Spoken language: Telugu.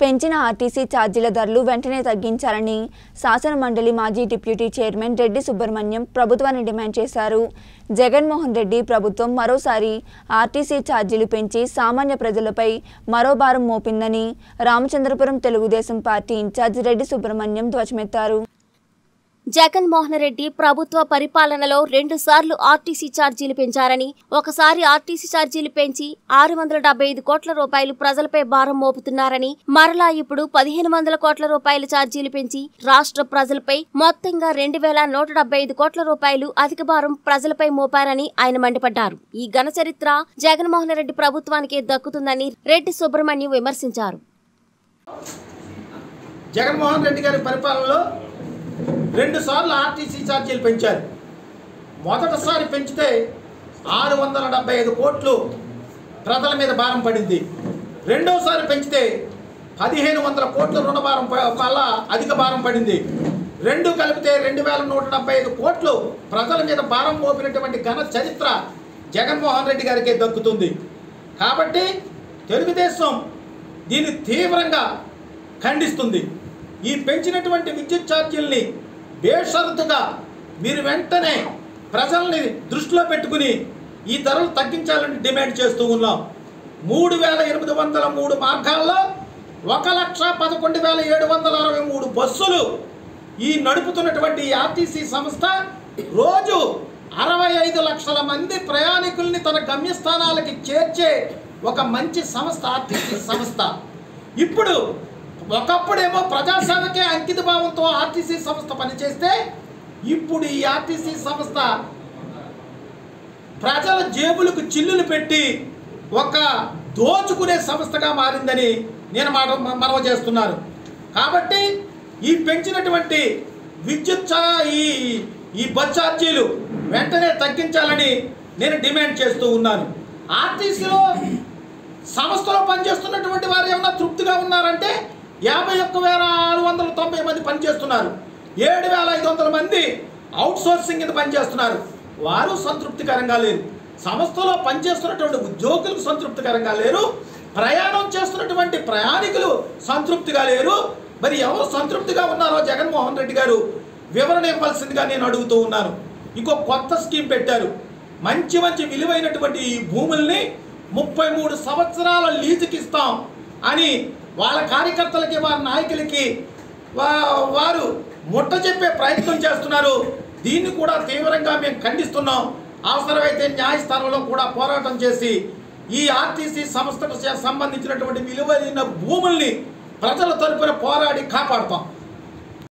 పెంచిన ఆర్టీసీ ఛార్జీల ధరలు వెంటనే తగ్గించాలని శాసన మండలి మాజీ డిప్యూటీ చైర్మన్ రెడ్డి సుబ్రహ్మణ్యం ప్రభుత్వాన్ని డిమాండ్ చేశారు జగన్మోహన్ రెడ్డి ప్రభుత్వం మరోసారి ఆర్టీసీ ఛార్జీలు పెంచి సామాన్య ప్రజలపై మరో భారం మోపిందని రామచంద్రపురం తెలుగుదేశం పార్టీ ఇన్ఛార్జ్ రెడ్డి సుబ్రహ్మణ్యం ధ్వజమెత్తారు జగన్మోహన్ రెడ్డి ప్రభుత్వ పరిపాలనలో రెండు సార్లు ఆర్టీసీ ఛార్జీలు పెంచారని ఒకసారి ఆర్టీసీ ఛార్జీలు పెంచి ఆరు వందల డెబ్బై ఐదు కోట్ల రూపాయలు ప్రజలపై భారం మోపుతున్నారని మరలా ఇప్పుడు పదిహేను వందల కోట్ల రూపాయల ఛార్జీలు పెంచి రాష్ట్ర ప్రజలపై మొత్తంగా రెండు వేల నూట డెబ్బై ఐదు కోట్ల రూపాయలు అధిక భారం ప్రజలపై మోపారని ఆయన మండిపడ్డారు ఈ ఘన చరిత్ర జగన్మోహన్ రెడ్డి ప్రభుత్వానికే దక్కుతుందని రెడ్డి సుబ్రహ్మణ్యం విమర్శించారు జగన్మోహన్ రెడ్డి గారి పరిపాలనలో రెండు సార్లు ఆర్టీసీ ఛార్జీలు పెంచారు మొదటిసారి పెంచితే ఆరు వందల డెబ్బై ఐదు కోట్లు ప్రజల మీద భారం పడింది రెండోసారి పెంచితే పదిహేను వందల కోట్ల రుణ భారం ప- వల్ల అధిక భారం పడింది రెండు కలిపితే రెండు వేల నూట డెబ్బై ఐదు కోట్లు ప్రజల మీద భారం మోపినటువంటి ఘన చరిత్ర జగన్మోహన్ రెడ్డి గారికే దక్కుతుంది కాబట్టి తెలుగుదేశం దీన్ని తీవ్రంగా ఖండిస్తుంది ఈ పెంచినటువంటి విద్యుత్ ఛార్జీల్ని బేషరతుగా మీరు వెంటనే ప్రజల్ని దృష్టిలో పెట్టుకుని ఈ ధరలు తగ్గించాలని డిమాండ్ చేస్తూ ఉన్నాం మూడు వేల ఎనిమిది వందల మూడు మార్గాల్లో ఒక లక్ష పదకొండు వేల ఏడు వందల అరవై మూడు బస్సులు ఈ నడుపుతున్నటువంటి ఈ ఆర్టీసీ సంస్థ రోజు అరవై ఐదు లక్షల మంది ప్రయాణికుల్ని తన గమ్యస్థానాలకి చేర్చే ఒక మంచి సంస్థ ఆర్టీసీ సంస్థ ఇప్పుడు ఒకప్పుడేమో ప్రజాసేవకే అంకిత భావంతో ఆర్టీసీ సంస్థ పనిచేస్తే ఇప్పుడు ఈ ఆర్టీసీ సంస్థ ప్రజల జేబులకు చిల్లులు పెట్టి ఒక దోచుకునే సంస్థగా మారిందని నేను మాట మనవి చేస్తున్నాను కాబట్టి ఈ పెంచినటువంటి విద్యుత్ చా ఈ ఈ బస్ ఛార్జీలు వెంటనే తగ్గించాలని నేను డిమాండ్ చేస్తూ ఉన్నాను ఆర్టీసీలో సంస్థలో పనిచేస్తున్నటువంటి వారు ఏమన్నా తృప్తిగా ఉన్నారంటే యాభై ఒక్క వేల ఆరు వందల తొంభై మంది పనిచేస్తున్నారు ఏడు వేల ఐదు వందల మంది అవుట్ సోర్సింగ్ కింద పనిచేస్తున్నారు వారు సంతృప్తికరంగా లేరు సంస్థలో పనిచేస్తున్నటువంటి ఉద్యోగులకు సంతృప్తికరంగా లేరు ప్రయాణం చేస్తున్నటువంటి ప్రయాణికులు సంతృప్తిగా లేరు మరి ఎవరు సంతృప్తిగా ఉన్నారో జగన్మోహన్ రెడ్డి గారు వివరణ ఇవ్వాల్సిందిగా నేను అడుగుతూ ఉన్నాను ఇంకో కొత్త స్కీమ్ పెట్టారు మంచి మంచి విలువైనటువంటి ఈ భూముల్ని ముప్పై మూడు సంవత్సరాల లీజుకి ఇస్తాం అని వాళ్ళ కార్యకర్తలకి వారి నాయకులకి వా- వారు ముట్ట చెప్పే ప్రయత్నం చేస్తున్నారు దీన్ని కూడా తీవ్రంగా మేము ఖండిస్తున్నాం అవసరమైతే న్యాయస్థానంలో కూడా పోరాటం చేసి ఈ ఆర్టీసీ సంస్థకు సంబంధించినటువంటి విలువైన భూముల్ని ప్రజల తరపున పోరాడి కాపాడుతాం